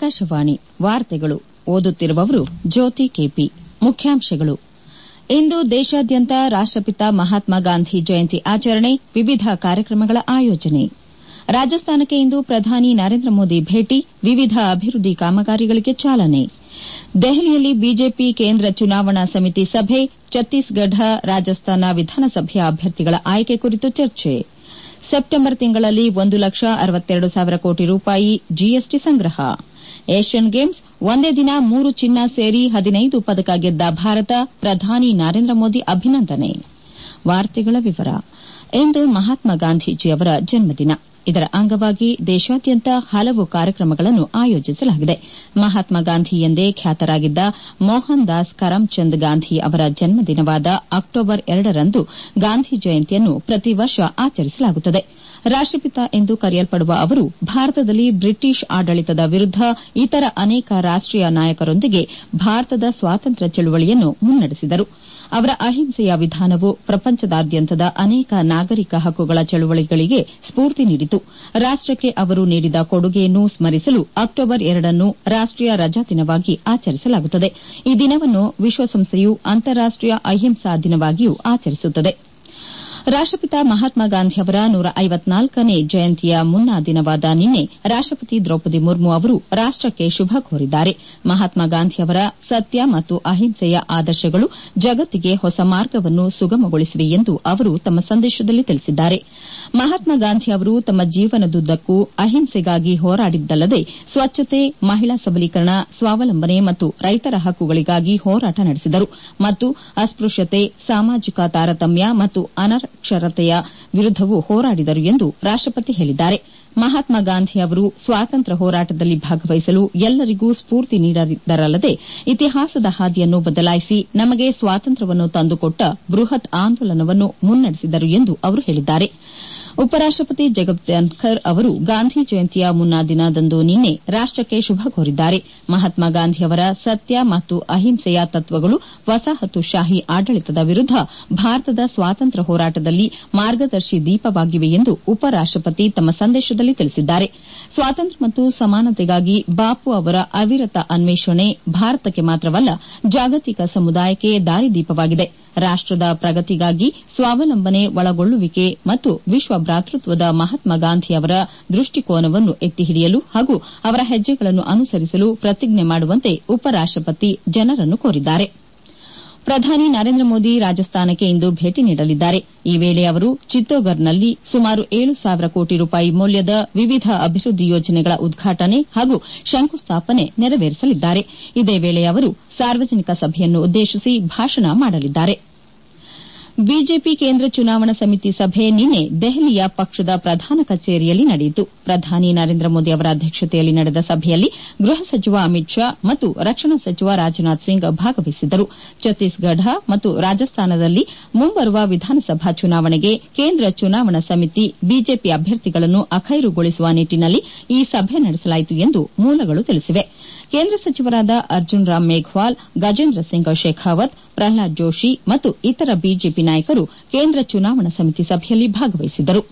ಆಕಾಶವಾಣಿ ವಾರ್ತೆಗಳು ಓದುತ್ತಿರುವವರು ಜ್ಯೋತಿ ಕೆಪಿ ಮುಖ್ಯಾಂಶಗಳು ಇಂದು ದೇಶಾದ್ಯಂತ ರಾಷ್ಟಪಿತ ಮಹಾತ್ಮ ಗಾಂಧಿ ಜಯಂತಿ ಆಚರಣೆ ವಿವಿಧ ಕಾರ್ಯಕ್ರಮಗಳ ಆಯೋಜನೆ ರಾಜಸ್ಥಾನಕ್ಕೆ ಇಂದು ಪ್ರಧಾನಿ ನರೇಂದ್ರ ಮೋದಿ ಭೇಟಿ ವಿವಿಧ ಅಭಿವೃದ್ದಿ ಕಾಮಗಾರಿಗಳಿಗೆ ಚಾಲನೆ ದೆಹಲಿಯಲ್ಲಿ ಬಿಜೆಪಿ ಕೇಂದ್ರ ಚುನಾವಣಾ ಸಮಿತಿ ಸಭೆ ಛತ್ತೀಸ್ಗಢ ರಾಜಸ್ಥಾನ ವಿಧಾನಸಭೆಯ ಅಭ್ಯರ್ಥಿಗಳ ಆಯ್ಕೆ ಕುರಿತು ಚರ್ಚೆ ಸೆಪ್ಟೆಂಬರ್ ತಿಂಗಳಲ್ಲಿ ಒಂದು ಲಕ್ಷ ಅರವತ್ತೆರಡು ಸಾವಿರ ಕೋಟಿ ರೂಪಾಯಿ ಜಿಎಸ್ಟಿ ಸಂಗ್ರಹ ಏಷ್ಯನ್ ಗೇಮ್ಸ್ ಒಂದೇ ದಿನ ಮೂರು ಚಿನ್ನ ಸೇರಿ ಹದಿನೈದು ಪದಕ ಗೆದ್ದ ಭಾರತ ಪ್ರಧಾನಿ ನರೇಂದ್ರ ಮೋದಿ ಅಭಿನಂದನೆ ಇಂದು ಮಹಾತ್ಮ ಗಾಂಧೀಜಿಯವರ ಜನ್ಮದಿನ ಇದರ ಅಂಗವಾಗಿ ದೇಶಾದ್ಯಂತ ಹಲವು ಕಾರ್ಯಕ್ರಮಗಳನ್ನು ಆಯೋಜಿಸಲಾಗಿದೆ ಮಹಾತ್ಮ ಗಾಂಧಿ ಎಂದೇ ಖ್ಯಾತರಾಗಿದ್ದ ಮೋಹನ್ ದಾಸ್ ಕರಮ್ಚಂದ್ ಗಾಂಧಿ ಅವರ ಜನ್ಮದಿನವಾದ ಅಕ್ಟೋಬರ್ ಎರಡರಂದು ಗಾಂಧಿ ಜಯಂತಿಯನ್ನು ಪ್ರತಿ ವರ್ಷ ಆಚರಿಸಲಾಗುತ್ತದೆ ರಾಷ್ಟಪಿತ ಎಂದು ಕರೆಯಲ್ಪಡುವ ಅವರು ಭಾರತದಲ್ಲಿ ಬ್ರಿಟಿಷ್ ಆಡಳಿತದ ವಿರುದ್ದ ಇತರ ಅನೇಕ ರಾಷ್ಟೀಯ ನಾಯಕರೊಂದಿಗೆ ಭಾರತದ ಸ್ವಾತಂತ್ರ್ಯ ಚಳವಳಿಯನ್ನು ಮುನ್ನಡೆಸಿದರು ಅವರ ಅಹಿಂಸೆಯ ವಿಧಾನವು ಪ್ರಪಂಚದಾದ್ಯಂತದ ಅನೇಕ ನಾಗರಿಕ ಹಕ್ಕುಗಳ ಚಳವಳಿಗಳಿಗೆ ಸ್ಫೂರ್ತಿ ನೀಡಿತು ರಾಷ್ಟಕ್ಕೆ ಅವರು ನೀಡಿದ ಕೊಡುಗೆಯನ್ನು ಸ್ಮರಿಸಲು ಅಕ್ಟೋಬರ್ ಎರಡನ್ನು ರಾಷ್ಟೀಯ ರಜಾ ದಿನವಾಗಿ ಆಚರಿಸಲಾಗುತ್ತದೆ ಈ ದಿನವನ್ನು ವಿಶ್ವಸಂಸ್ಥೆಯು ಅಂತಾರಾಷ್ಟೀಯ ಅಹಿಂಸಾ ದಿನವಾಗಿಯೂ ಆಚರಿಸುತ್ತದೆ ರಾಷ್ಟಪಿತ ಮಹಾತ್ಮ ಗಾಂಧಿ ಅವರ ನೂರ ಐವತ್ನಾಲ್ಕನೇ ಜಯಂತಿಯ ಮುನ್ನಾ ದಿನವಾದ ನಿನ್ನೆ ರಾಷ್ಟಪತಿ ದ್ರೌಪದಿ ಮುರ್ಮು ಅವರು ರಾಷ್ಟಕ್ಕೆ ಶುಭ ಕೋರಿದ್ದಾರೆ ಮಹಾತ್ಮ ಗಾಂಧಿ ಅವರ ಸತ್ಯ ಮತ್ತು ಅಹಿಂಸೆಯ ಆದರ್ಶಗಳು ಜಗತ್ತಿಗೆ ಹೊಸ ಮಾರ್ಗವನ್ನು ಸುಗಮಗೊಳಿಸಿವೆ ಎಂದು ಅವರು ತಮ್ಮ ಸಂದೇಶದಲ್ಲಿ ತಿಳಿಸಿದ್ದಾರೆ ಮಹಾತ್ಮ ಗಾಂಧಿ ಅವರು ತಮ್ಮ ಜೀವನದುದ್ದಕ್ಕೂ ಅಹಿಂಸೆಗಾಗಿ ಹೋರಾಡಿದ್ದಲ್ಲದೆ ಸ್ವಚ್ಛತೆ ಮಹಿಳಾ ಸಬಲೀಕರಣ ಸ್ವಾವಲಂಬನೆ ಮತ್ತು ರೈತರ ಹಕ್ಕುಗಳಿಗಾಗಿ ಹೋರಾಟ ನಡೆಸಿದರು ಮತ್ತು ಅಸ್ಪೃಶ್ಯತೆ ಸಾಮಾಜಿಕ ತಾರತಮ್ಯ ಮತ್ತು ಅನಕ್ಷರತೆಯ ವಿರುದ್ದವೂ ಹೋರಾಡಿದರು ಎಂದು ರಾಷ್ಟಪತಿ ಹೇಳಿದ್ದಾರೆ ಮಹಾತ್ಮ ಗಾಂಧಿ ಅವರು ಸ್ವಾತಂತ್ರ್ಯ ಹೋರಾಟದಲ್ಲಿ ಭಾಗವಹಿಸಲು ಎಲ್ಲರಿಗೂ ಸ್ಫೂರ್ತಿ ನೀಡಿದರಲ್ಲದೆ ಇತಿಹಾಸದ ಹಾದಿಯನ್ನು ಬದಲಾಯಿಸಿ ನಮಗೆ ಸ್ವಾತಂತ್ರ್ಯವನ್ನು ತಂದುಕೊಟ್ಟ ಬೃಹತ್ ಆಂದೋಲನವನ್ನು ಮುನ್ನಡೆಸಿದರು ಎಂದು ಅವರು ಹೇಳಿದ್ದಾರೆ ಉಪರಾಷ್ಟಪತಿ ಜಗದೀಪ್ ಧನ್ಕರ್ ಅವರು ಗಾಂಧಿ ಜಯಂತಿಯ ಮುನ್ನಾ ದಿನದಂದು ನಿನ್ನೆ ರಾಷ್ಟಕ್ಕೆ ಶುಭ ಕೋರಿದ್ದಾರೆ ಮಹಾತ್ಮ ಗಾಂಧಿ ಅವರ ಸತ್ಯ ಮತ್ತು ಅಹಿಂಸೆಯ ತತ್ವಗಳು ವಸಾಹತುಶಾಹಿ ಆಡಳಿತದ ವಿರುದ್ದ ಭಾರತದ ಸ್ವಾತಂತ್ರ್ಯ ಹೋರಾಟದಲ್ಲಿ ಮಾರ್ಗದರ್ಶಿ ದೀಪವಾಗಿವೆ ಎಂದು ಉಪರಾಷ್ಟಪತಿ ತಮ್ಮ ಸಂದೇಶದಲ್ಲಿ ತಿಳಿಸಿದ್ದಾರೆ ಸ್ವಾತಂತ್ರ್ಯ ಮತ್ತು ಸಮಾನತೆಗಾಗಿ ಬಾಪು ಅವರ ಅವಿರತ ಅನ್ವೇಷಣೆ ಭಾರತಕ್ಕೆ ಮಾತ್ರವಲ್ಲ ಜಾಗತಿಕ ಸಮುದಾಯಕ್ಕೆ ದಾರಿದೀಪವಾಗಿದೆ ರಾಷ್ಟದ ಪ್ರಗತಿಗಾಗಿ ಸ್ವಾವಲಂಬನೆ ಒಳಗೊಳ್ಳುವಿಕೆ ಮತ್ತು ವಿಶ್ವ ಭ್ರಾತೃತ್ವದ ಮಹಾತ್ಮ ಗಾಂಧಿ ಅವರ ದೃಷ್ಟಿಕೋನವನ್ನು ಎತ್ತಿ ಹಿಡಿಯಲು ಹಾಗೂ ಅವರ ಹೆಜ್ಜೆಗಳನ್ನು ಅನುಸರಿಸಲು ಪ್ರತಿಜ್ಞೆ ಮಾಡುವಂತೆ ಉಪರಾಷ್ಟಪತಿ ಜನರನ್ನು ಕೋರಿದ್ದಾರೆ ಪ್ರಧಾನಿ ನರೇಂದ್ರ ಮೋದಿ ರಾಜಸ್ಥಾನಕ್ಕೆ ಇಂದು ಭೇಟಿ ನೀಡಲಿದ್ದಾರೆ ಈ ವೇಳೆ ಅವರು ಚಿತ್ತೋಗರ್ನಲ್ಲಿ ಸುಮಾರು ಏಳು ಸಾವಿರ ಕೋಟಿ ರೂಪಾಯಿ ಮೌಲ್ಯದ ವಿವಿಧ ಅಭಿವೃದ್ದಿ ಯೋಜನೆಗಳ ಉದ್ಘಾಟನೆ ಹಾಗೂ ಶಂಕುಸ್ಥಾಪನೆ ನೆರವೇರಿಸಲಿದ್ದಾರೆ ಇದೇ ವೇಳೆ ಅವರು ಸಾರ್ವಜನಿಕ ಸಭೆಯನ್ನು ಉದ್ದೇಶಿಸಿ ಭಾಷಣ ಮಾಡಲಿದ್ದಾರೆ ಬಿಜೆಪಿ ಕೇಂದ್ರ ಚುನಾವಣಾ ಸಮಿತಿ ಸಭೆ ನಿನ್ನೆ ದೆಹಲಿಯ ಪಕ್ಷದ ಪ್ರಧಾನ ಕಚೇರಿಯಲ್ಲಿ ನಡೆಯಿತು ಪ್ರಧಾನಿ ನರೇಂದ್ರ ಮೋದಿ ಅವರ ಅಧ್ಯಕ್ಷತೆಯಲ್ಲಿ ನಡೆದ ಸಭೆಯಲ್ಲಿ ಗೃಹ ಸಚಿವ ಅಮಿತ್ ಶಾ ಮತ್ತು ರಕ್ಷಣಾ ಸಚಿವ ರಾಜನಾಥ್ ಸಿಂಗ್ ಭಾಗವಹಿಸಿದ್ದರು ಛತ್ತೀಸ್ಗಢ ಮತ್ತು ರಾಜಸ್ಥಾನದಲ್ಲಿ ಮುಂಬರುವ ವಿಧಾನಸಭಾ ಚುನಾವಣೆಗೆ ಕೇಂದ್ರ ಚುನಾವಣಾ ಸಮಿತಿ ಬಿಜೆಪಿ ಅಭ್ಯರ್ಥಿಗಳನ್ನು ಅಖೈರುಗೊಳಿಸುವ ನಿಟ್ಟನಲ್ಲಿ ಈ ಸಭೆ ನಡೆಸಲಾಯಿತು ಎಂದು ಮೂಲಗಳು ತಿಳಿಸಿವೆ ಕೇಂದ್ರ ಸಚಿವರಾದ ಅರ್ಜುನ್ ರಾಮ್ ಮೇಘ್ವಾಲ್ ಗಜೇಂದ್ರ ಸಿಂಗ್ ಶೇಖಾವತ್ ಪ್ರಹ್ಲಾದ್ ಜೋಶಿ ಮತ್ತು ಇತರ ಬಿಜೆಪಿ ನಾಯಕರು ಕೇಂದ್ರ ಚುನಾವಣಾ ಸಮಿತಿ ಸಭೆಯಲ್ಲಿ ಭಾಗವಹಿಸಿದ್ದರು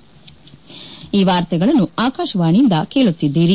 ಈ ವಾರ್ತೆಗಳನ್ನು ಆಕಾಶವಾಣಿಯಿಂದ ಕೇಳುತ್ತಿದ್ದೀರಿ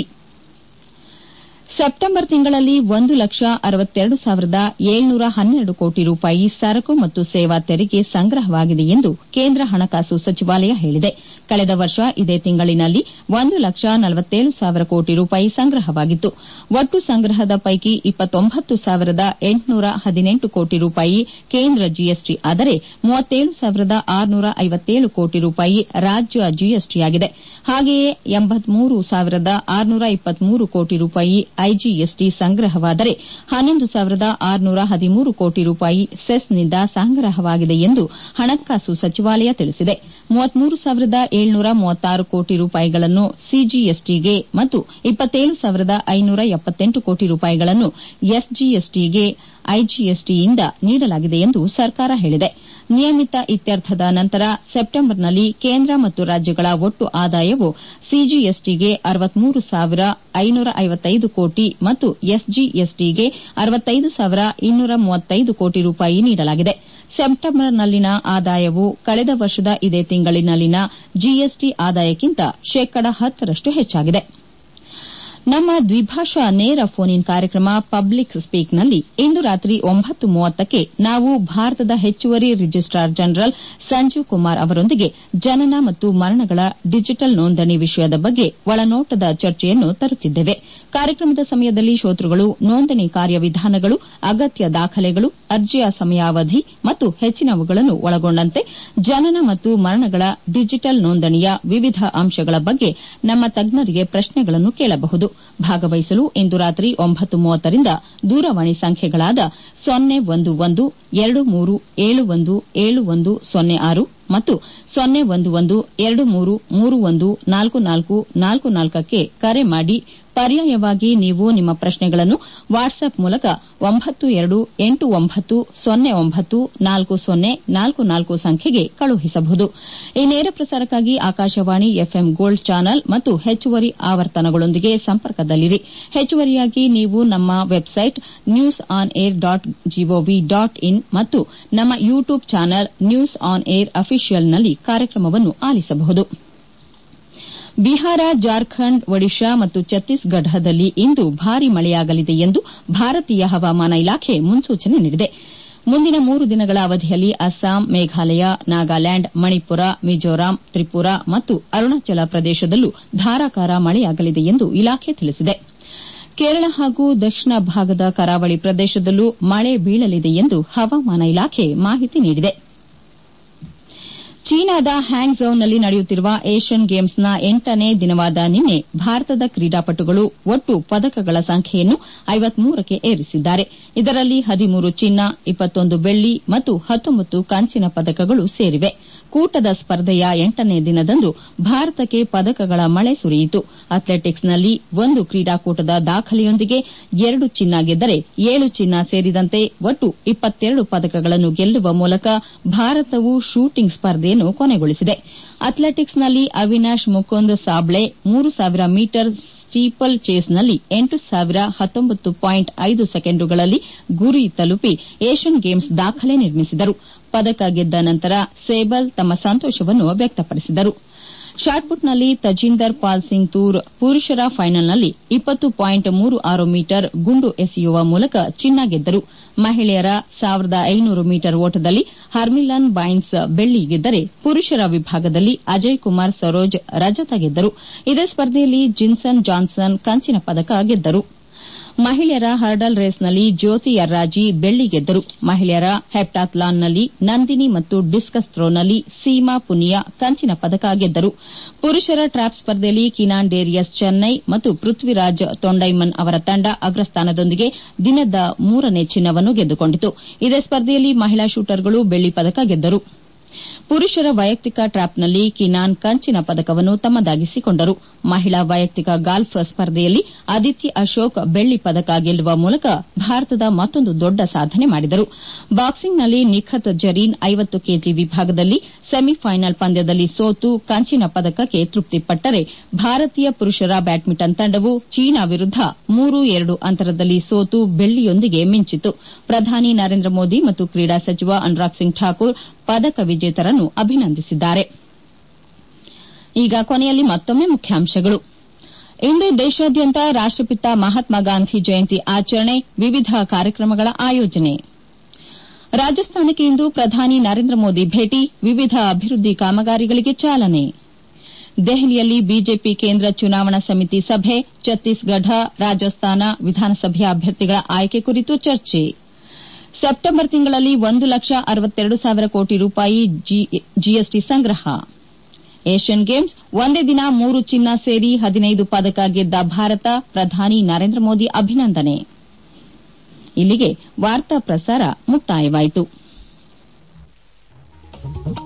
ಸೆಪ್ಟೆಂಬರ್ ತಿಂಗಳಲ್ಲಿ ಒಂದು ಲಕ್ಷ ಅರವತ್ತೆರಡು ಸಾವಿರದ ಏಳ್ನೂರ ಹನ್ನೆರಡು ಕೋಟಿ ರೂಪಾಯಿ ಸರಕು ಮತ್ತು ಸೇವಾ ತೆರಿಗೆ ಸಂಗ್ರಹವಾಗಿದೆ ಎಂದು ಕೇಂದ್ರ ಹಣಕಾಸು ಸಚಿವಾಲಯ ಹೇಳಿದೆ ಕಳೆದ ವರ್ಷ ಇದೇ ತಿಂಗಳಿನಲ್ಲಿ ಒಂದು ಲಕ್ಷ ನಲವತ್ತೇಳು ಸಾವಿರ ಕೋಟಿ ರೂಪಾಯಿ ಸಂಗ್ರಹವಾಗಿತ್ತು ಒಟ್ಟು ಸಂಗ್ರಹದ ಪೈಕಿ ಇಪ್ಪತ್ತೊಂಬತ್ತು ಸಾವಿರದ ಎಂಟುನೂರ ಹದಿನೆಂಟು ಕೋಟಿ ರೂಪಾಯಿ ಕೇಂದ್ರ ಜಿಎಸ್ಟಿ ಆದರೆ ಮೂವತ್ತೇಳು ಸಾವಿರದ ಆರುನೂರ ಐವತ್ತೇಳು ಕೋಟಿ ರೂಪಾಯಿ ರಾಜ್ಯ ಜಿಎಸ್ಟಿಯಾಗಿದೆ ಹಾಗೆಯೇ ಎಂಬತ್ಮೂರು ಸಾವಿರದ ಆರುನೂರ ಇಪ್ಪತ್ಮೂರು ಕೋಟಿ ರೂಪಾಯಿ ಐಜಿಎಸ್ಟಿ ಸಂಗ್ರಹವಾದರೆ ಹನ್ನೊಂದು ಸಾವಿರದ ಆರುನೂರ ಹದಿಮೂರು ಕೋಟಿ ರೂಪಾಯಿ ಸೆಸ್ನಿಂದ ಸಂಗ್ರಹವಾಗಿದೆ ಎಂದು ಹಣಕಾಸು ಸಚಿವಾಲಯ ತಿಳಿಸಿದೆ ಮೂವತ್ಮೂರು ಸಾವಿರದ ಏಳ್ನೂರ ಮೂವತ್ತಾರು ಕೋಟಿ ರೂಪಾಯಿಗಳನ್ನು ಸಿಜಿಎಸ್ಟಿಗೆ ಮತ್ತು ಇಪ್ಪತ್ತೇಳು ಸಾವಿರದ ಐನೂರ ಎಪ್ಪತ್ತೆಂಟು ಕೋಟಿ ರೂಪಾಯಿಗಳನ್ನು ಎಸ್ಜಿಎಸ್ಟಿಗೆ ಐಜಿಎಸ್ಟಿಯಿಂದ ನೀಡಲಾಗಿದೆ ಎಂದು ಸರ್ಕಾರ ಹೇಳಿದೆ ನಿಯಮಿತ ಇತ್ಯರ್ಥದ ನಂತರ ಸೆಪ್ಟೆಂಬರ್ನಲ್ಲಿ ಕೇಂದ್ರ ಮತ್ತು ರಾಜ್ಯಗಳ ಒಟ್ಟು ಆದಾಯವು ಸಿಜಿಎಸ್ಟಿಗೆ ಅರವತ್ಮೂರು ಸಾವಿರ ಐನೂರ ಐವತ್ತೈದು ಕೋಟಿ ಮತ್ತು ಎಸ್ಜಿಎಸ್ಟಿಗೆ ಅರವತ್ತೈದು ಸಾವಿರ ಇನ್ನೂರ ಮೂವತ್ತೈದು ಕೋಟಿ ರೂಪಾಯಿ ನೀಡಲಾಗಿದೆ ಸೆಪ್ಟೆಂಬರ್ನಲ್ಲಿನ ಆದಾಯವು ಕಳೆದ ವರ್ಷದ ಇದೇ ತಿಂಗಳಿನಲ್ಲಿನ ಜಿಎಸ್ಟಿ ಆದಾಯಕ್ಕಿಂತ ಶೇಕಡ ಹತ್ತರಷ್ಟು ಹೆಚ್ಚಾಗಿದೆ ನಮ್ಮ ದ್ವಿಭಾಷಾ ನೇರ ಫೋನ್ ಇನ್ ಕಾರ್ಯಕ್ರಮ ಪಬ್ಲಿಕ್ ಸ್ಪೀಕ್ನಲ್ಲಿ ಇಂದು ರಾತ್ರಿ ಒಂಬತ್ತು ಮೂವತ್ತಕ್ಕೆ ನಾವು ಭಾರತದ ಹೆಚ್ಚುವರಿ ರಿಜಿಸ್ಟಾರ್ ಜನರಲ್ ಸಂಜೀವ್ ಕುಮಾರ್ ಅವರೊಂದಿಗೆ ಜನನ ಮತ್ತು ಮರಣಗಳ ಡಿಜಿಟಲ್ ನೋಂದಣಿ ವಿಷಯದ ಬಗ್ಗೆ ಒಳನೋಟದ ಚರ್ಚೆಯನ್ನು ತರುತ್ತಿದ್ದೇವೆ ಕಾರ್ಯಕ್ರಮದ ಸಮಯದಲ್ಲಿ ಶ್ರೋತೃಗಳು ನೋಂದಣಿ ಕಾರ್ಯವಿಧಾನಗಳು ಅಗತ್ಯ ದಾಖಲೆಗಳು ಅರ್ಜಿಯ ಸಮಯಾವಧಿ ಮತ್ತು ಹೆಚ್ಚಿನವುಗಳನ್ನು ಒಳಗೊಂಡಂತೆ ಜನನ ಮತ್ತು ಮರಣಗಳ ಡಿಜಿಟಲ್ ನೋಂದಣಿಯ ವಿವಿಧ ಅಂಶಗಳ ಬಗ್ಗೆ ನಮ್ಮ ತಜ್ಞರಿಗೆ ಪ್ರಶ್ನೆಗಳನ್ನು ಕೇಳಬಹುದು ಭಾಗವಹಿಸಲು ಇಂದು ರಾತ್ರಿ ಒಂಬತ್ತು ಮೂವತ್ತರಿಂದ ದೂರವಾಣಿ ಸಂಖ್ಯೆಗಳಾದ ಸೊನ್ನೆ ಒಂದು ಒಂದು ಎರಡು ಮೂರು ಏಳು ಒಂದು ಏಳು ಒಂದು ಸೊನ್ನೆ ಆರು ಮತ್ತು ಸೊನ್ನೆ ಒಂದು ಒಂದು ಎರಡು ಮೂರು ಮೂರು ಒಂದು ನಾಲ್ಕು ನಾಲ್ಕು ನಾಲ್ಕು ನಾಲ್ಕಕ್ಕೆ ಕರೆ ಮಾಡಿ ಪರ್ಯಾಯವಾಗಿ ನೀವು ನಿಮ್ಮ ಪ್ರಶ್ನೆಗಳನ್ನು ವಾಟ್ಸ್ಆಪ್ ಮೂಲಕ ಒಂಬತ್ತು ಎರಡು ಎಂಟು ಒಂಬತ್ತು ಸೊನ್ನೆ ಒಂಬತ್ತು ನಾಲ್ಕು ಸೊನ್ನೆ ನಾಲ್ಕು ನಾಲ್ಕು ಸಂಖ್ಯೆಗೆ ಕಳುಹಿಸಬಹುದು ಈ ನೇರ ಪ್ರಸಾರಕ್ಕಾಗಿ ಆಕಾಶವಾಣಿ ಎಫ್ಎಂ ಗೋಲ್ಡ್ ಚಾನಲ್ ಮತ್ತು ಹೆಚ್ಚುವರಿ ಆವರ್ತನಗಳೊಂದಿಗೆ ಸಂಪರ್ಕದಲ್ಲಿರಿ ಹೆಚ್ಚುವರಿಯಾಗಿ ನೀವು ನಮ್ಮ website news on air dot G O V dot in ಮತ್ತು ನಮ್ಮ YouTube channel news on air ಅಫಿಷಿಯಲ್ನಲ್ಲಿ ಕಾರ್ಯಕ್ರಮವನ್ನು ಆಲಿಸಬಹುದು ಬಿಹಾರ ಜಾರ್ಖಂಡ್ ಒಡಿಶಾ ಮತ್ತು ಛತ್ತೀಸ್ಗಢದಲ್ಲಿ ಇಂದು ಭಾರೀ ಮಳೆಯಾಗಲಿದೆ ಎಂದು ಭಾರತೀಯ ಹವಾಮಾನ ಇಲಾಖೆ ಮುನ್ಸೂಚನೆ ನೀಡಿದೆ ಮುಂದಿನ ಮೂರು ದಿನಗಳ ಅವಧಿಯಲ್ಲಿ ಅಸ್ಸಾಂ ಮೇಘಾಲಯ ನಾಗಾಲ್ಯಾಂಡ್ ಮಣಿಪುರ ಮಿಜೋರಾಂ ತ್ರಿಪುರಾ ಮತ್ತು ಅರುಣಾಚಲ ಪ್ರದೇಶದಲ್ಲೂ ಧಾರಾಕಾರ ಮಳೆಯಾಗಲಿದೆ ಎಂದು ಇಲಾಖೆ ತಿಳಿಸಿದೆ ಕೇರಳ ಹಾಗೂ ದಕ್ಷಿಣ ಭಾಗದ ಕರಾವಳಿ ಪ್ರದೇಶದಲ್ಲೂ ಮಳೆ ಬೀಳಲಿದೆ ಎಂದು ಹವಾಮಾನ ಇಲಾಖೆ ಮಾಹಿತಿ ನೀಡಿದೆ ಚೀನಾದ ಹ್ಯಾಂಗ್ಝೌನಲ್ಲಿ ನಡೆಯುತ್ತಿರುವ ಏಷ್ಯನ್ ಗೇಮ್ಸ್ನ ಎಂಟನೇ ದಿನವಾದ ನಿನ್ನೆ ಭಾರತದ ಕ್ರೀಡಾಪಟುಗಳು ಒಟ್ಟು ಪದಕಗಳ ಸಂಖ್ಯೆಯನ್ನು ಐವತ್ಮೂರಕ್ಕೆ ಏರಿಸಿದ್ದಾರೆ ಇದರಲ್ಲಿ ಹದಿಮೂರು ಚಿನ್ನ ಇಪ್ಪತ್ತೊಂದು ಬೆಳ್ಳಿ ಮತ್ತು ಹತ್ತೊಂಬತ್ತು ಕಂಚಿನ ಪದಕಗಳು ಸೇರಿವೆ ಕೂಟದ ಸ್ಪರ್ಧೆಯ ಎಂಟನೇ ದಿನದಂದು ಭಾರತಕ್ಕೆ ಪದಕಗಳ ಮಳೆ ಸುರಿಯಿತು ಅಥ್ಲೆಟಿಕ್ಸ್ನಲ್ಲಿ ಒಂದು ಕ್ರೀಡಾಕೂಟದ ದಾಖಲೆಯೊಂದಿಗೆ ಎರಡು ಚಿನ್ನ ಗೆದ್ದರೆ ಏಳು ಚಿನ್ನ ಸೇರಿದಂತೆ ಒಟ್ಟು ಇಪ್ಪತ್ತೆರಡು ಪದಕಗಳನ್ನು ಗೆಲ್ಲುವ ಮೂಲಕ ಭಾರತವು ಶೂಟಿಂಗ್ ಸ್ಪರ್ಧೆಯನ್ನು ಕೊನೆಗೊಳಿಸಿದೆ ಅಥ್ಲೆಟಿಕ್ಸ್ನಲ್ಲಿ ಅವಿನಾಶ್ ಮುಕುಂದ್ ಸಾಬ್ಳೆ ಮೂರು ಸಾವಿರ ಮೀಟರ್ ಸ್ಟೀಪಲ್ ಚೇಸ್ನಲ್ಲಿ ಎಂಟು ಸಾವಿರ ಹತ್ತೊಂಬತ್ತು ಪಾಯಿಂಟ್ ಐದು ಸೆಕೆಂಡುಗಳಲ್ಲಿ ಗುರಿ ತಲುಪಿ ಏಷ್ಯನ್ ಗೇಮ್ಸ್ ದಾಖಲೆ ನಿರ್ಮಿಸಿದರು ಪದಕ ಗೆದ್ದ ನಂತರ ಸೇಬಲ್ ತಮ್ಮ ಸಂತೋಷವನ್ನು ವ್ಯಕ್ತಪಡಿಸಿದರು ಶಾಟ್ಪುಟ್ನಲ್ಲಿ ತಜೀಂದರ್ ಪಾಲ್ ಸಿಂಗ್ ತೂರ್ ಪುರುಷರ ಫೈನಲ್ನಲ್ಲಿ ಇಪ್ಪತ್ತು ಪಾಯಿಂಟ್ ಮೂರು ಆರು ಮೀಟರ್ ಗುಂಡು ಎಸೆಯುವ ಮೂಲಕ ಚಿನ್ನ ಗೆದ್ದರು ಮಹಿಳೆಯರ ಸಾವಿರದ ಐನೂರು ಮೀಟರ್ ಓಟದಲ್ಲಿ ಹರ್ಮಿಲನ್ ಬೈನ್ಸ್ ಬೆಳ್ಳಿ ಗೆದ್ದರೆ ಪುರುಷರ ವಿಭಾಗದಲ್ಲಿ ಅಜಯ್ ಕುಮಾರ್ ಸರೋಜ್ ರಜತ ಗೆದ್ದರು ಇದೇ ಸ್ಪರ್ಧೆಯಲ್ಲಿ ಜಿನ್ಸನ್ ಜಾನ್ಸನ್ ಕಂಚಿನ ಪದಕ ಗೆದ್ದರು ಮಹಿಳೆಯರ ಹರ್ಡಲ್ ರೇಸ್ನಲ್ಲಿ ಜ್ಯೋತಿ ಯರ್ರಾಜಿ ಬೆಳ್ಳಿ ಗೆದ್ದರು ಮಹಿಳೆಯರ ಹೆಪ್ಟಾಥ್ಲಾನ್ನಲ್ಲಿ ನಂದಿನಿ ಮತ್ತು ಡಿಸ್ಕಸ್ ಥ್ರೋನಲ್ಲಿ ಸೀಮಾ ಪುನಿಯಾ ಕಂಚಿನ ಪದಕ ಗೆದ್ದರು ಪುರುಷರ ಟ್ರ್ಯಾಪ್ ಸ್ಪರ್ಧೆಯಲ್ಲಿ ಕಿನಾನ್ ಡೇರಿಯಸ್ ಚೆನ್ನೈ ಮತ್ತು ಪೃಥ್ವಿರಾಜ್ ತೊಂಡೈಮನ್ ಅವರ ತಂಡ ಅಗ್ರಸ್ಥಾನದೊಂದಿಗೆ ದಿನದ ಮೂರನೇ ಚಿನ್ನವನ್ನು ಗೆದ್ದುಕೊಂಡಿತು ಇದೇ ಸ್ಪರ್ಧೆಯಲ್ಲಿ ಮಹಿಳಾ ಶೂಟರ್ಗಳು ಬೆಳ್ಳಿ ಪದಕ ಗೆದ್ದರು ಪುರುಷರ ವೈಯಕ್ತಿಕ ಟ್ರ್ಯಾಪ್ನಲ್ಲಿ ಕಿನಾನ್ ಕಂಚಿನ ಪದಕವನ್ನು ತಮ್ಮದಾಗಿಸಿಕೊಂಡರು ಮಹಿಳಾ ವೈಯಕ್ತಿಕ ಗಾಲ್ಫ್ ಸ್ಪರ್ಧೆಯಲ್ಲಿ ಅದಿತಿ ಅಶೋಕ್ ಬೆಳ್ಳಿ ಪದಕ ಗೆಲ್ಲುವ ಮೂಲಕ ಭಾರತದ ಮತ್ತೊಂದು ದೊಡ್ಡ ಸಾಧನೆ ಮಾಡಿದರು ಬಾಕ್ಸಿಂಗ್ನಲ್ಲಿ ನಿಖತ್ ಜರೀನ್ ಐವತ್ತು ಕೆಜಿ ವಿಭಾಗದಲ್ಲಿ ಸೆಮಿಫೈನಲ್ ಪಂದ್ಯದಲ್ಲಿ ಸೋತು ಕಂಚಿನ ಪದಕಕ್ಕೆ ತೃಪ್ತಿಪಟ್ಟರೆ ಭಾರತೀಯ ಪುರುಷರ ಬ್ಯಾಡ್ಮಿಂಟನ್ ತಂಡವು ಚೀನಾ ವಿರುದ್ದ ಮೂರು ಎರಡು ಅಂತರದಲ್ಲಿ ಸೋತು ಬೆಳ್ಳಿಯೊಂದಿಗೆ ಮಿಂಚಿತು ಪ್ರಧಾನಿ ನರೇಂದ್ರ ಮೋದಿ ಮತ್ತು ಕ್ರೀಡಾ ಸಚಿವ ಅನುರಾಗ್ ಸಿಂಗ್ ಠಾಕೂರ್ ಪದಕ ವಿಜೇತರನ್ನು ಅಭಿನಂದಿಸಿದ್ದಾರೆ ಈಗ ಕೊನೆಯಲ್ಲಿ ಮತ್ತೊಮ್ಮೆ ಮುಖ್ಯಾಂಶಗಳು ಇಂದು ದೇಶಾದ್ಯಂತ ರಾಷ್ಟಪಿತ ಮಹಾತ್ಮ ಗಾಂಧಿ ಜಯಂತಿ ಆಚರಣೆ ವಿವಿಧ ಕಾರ್ಯಕ್ರಮಗಳ ಆಯೋಜನೆ ರಾಜಸ್ಥಾನಕ್ಕೆ ಇಂದು ಪ್ರಧಾನಿ ನರೇಂದ್ರ ಮೋದಿ ಭೇಟಿ ವಿವಿಧ ಅಭಿವೃದ್ಧಿ ಕಾಮಗಾರಿಗಳಿಗೆ ಚಾಲನೆ ದೆಹಲಿಯಲ್ಲಿ ಬಿಜೆಪಿ ಕೇಂದ್ರ ಚುನಾವಣಾ ಸಮಿತಿ ಸಭೆ ಛತ್ತೀಸ್ಗಢ ರಾಜಸ್ಥಾನ ವಿಧಾನಸಭೆಯ ಅಭ್ಯರ್ಥಿಗಳ ಆಯ್ಕೆ ಕುರಿತು ಚರ್ಚೆ ಸೆಪ್ಟೆಂಬರ್ ತಿಂಗಳಲ್ಲಿ ಒಂದು ಲಕ್ಷ ಅರವತ್ತೆರಡು ಸಾವಿರ ಕೋಟಿ ರೂಪಾಯಿ ಜಿಎಸ್ಟಿ ಸಂಗ್ರಹ ಏಷ್ಯನ್ ಗೇಮ್ಸ್ ಒಂದೇ ದಿನ ಮೂರು ಚಿನ್ನ ಸೇರಿ ಹದಿನೈದು ಪದಕ ಗೆದ್ದ ಭಾರತ ಪ್ರಧಾನಿ ನರೇಂದ್ರ ಮೋದಿ ಅಭಿನಂದನೆ ಇಲ್ಲಿಗೆ ವಾರ್ತಾ ಪ್ರಸಾರ ಮುಕ್ತಾಯವಾಯಿತು